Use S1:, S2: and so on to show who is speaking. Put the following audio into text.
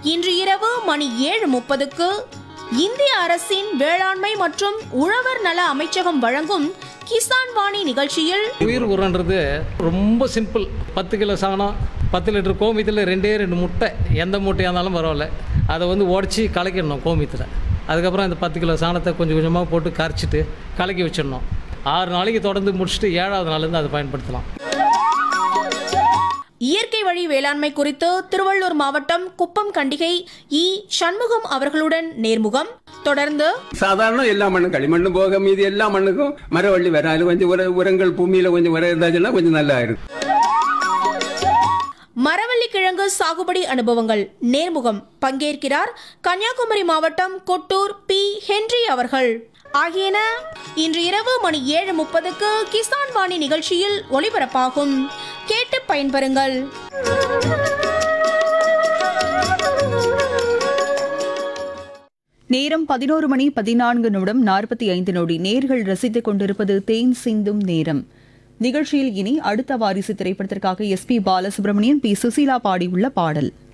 S1: இன்று இரவு மணி ஏழு முப்பதுக்கு இந்திய அரசின் வேளாண்மை மற்றும் உழவர் நல அமைச்சகம் வழங்கும் கிசான் வாணி நிகழ்ச்சியில்
S2: உயிர் உரன்றது ரொம்ப சிம்பிள் பத்து கிலோ சாணம் பத்து லிட்டர் கோமியத்தில் ரெண்டே ரெண்டு முட்டை எந்த முட்டையாக இருந்தாலும் பரவாயில்ல அதை வந்து உடச்சி கலக்கிடணும் கோமியத்தில் அதுக்கப்புறம் அந்த பத்து கிலோ சாணத்தை கொஞ்சம் கொஞ்சமாக போட்டு கரைச்சிட்டு கலக்கி வச்சிடணும் ஆறு நாளைக்கு தொடர்ந்து முடிச்சுட்டு ஏழாவது நாள்லேருந்து அதை பயன்படுத்தலாம்
S1: இயற்கை வழி வேளாண்மை குறித்து திருவள்ளூர் மாவட்டம் குப்பம் கண்டிகை இ சண்முகம் அவர்களுடன் நேர்முகம் தொடர்ந்து
S3: சாதாரண எல்லா மண்ணும் களிமண்ணு போக மீதி எல்லா மண்ணுக்கும் மரவள்ளி வர அது கொஞ்சம் உர உரங்கள் பூமியில கொஞ்சம் உரம் இருந்தாச்சுன்னா கொஞ்சம் நல்லா இருக்கும்
S1: மரவள்ளி கிழங்கு சாகுபடி அனுபவங்கள் நேர்முகம் பங்கேற்கிறார் கன்னியாகுமரி மாவட்டம் கொட்டூர் பி ஹென்றி அவர்கள் ஆகியன இன்று இரவு மணி ஏழு முப்பதுக்கு கிசான் வாணி நிகழ்ச்சியில் ஒளிபரப்பாகும் கேட்டு பயன்பெறுங்கள்
S4: நேரம் பதினோரு மணி பதினான்கு நிமிடம் நாற்பத்தி ஐந்து நொடி நேர்கள் ரசித்துக் கொண்டிருப்பது தேன் சிந்தும் நேரம் நிகழ்ச்சியில் இனி அடுத்த வாரிசு திரைப்படத்திற்காக S P Balasubramanian P Susheela பாடியுள்ள பாடல்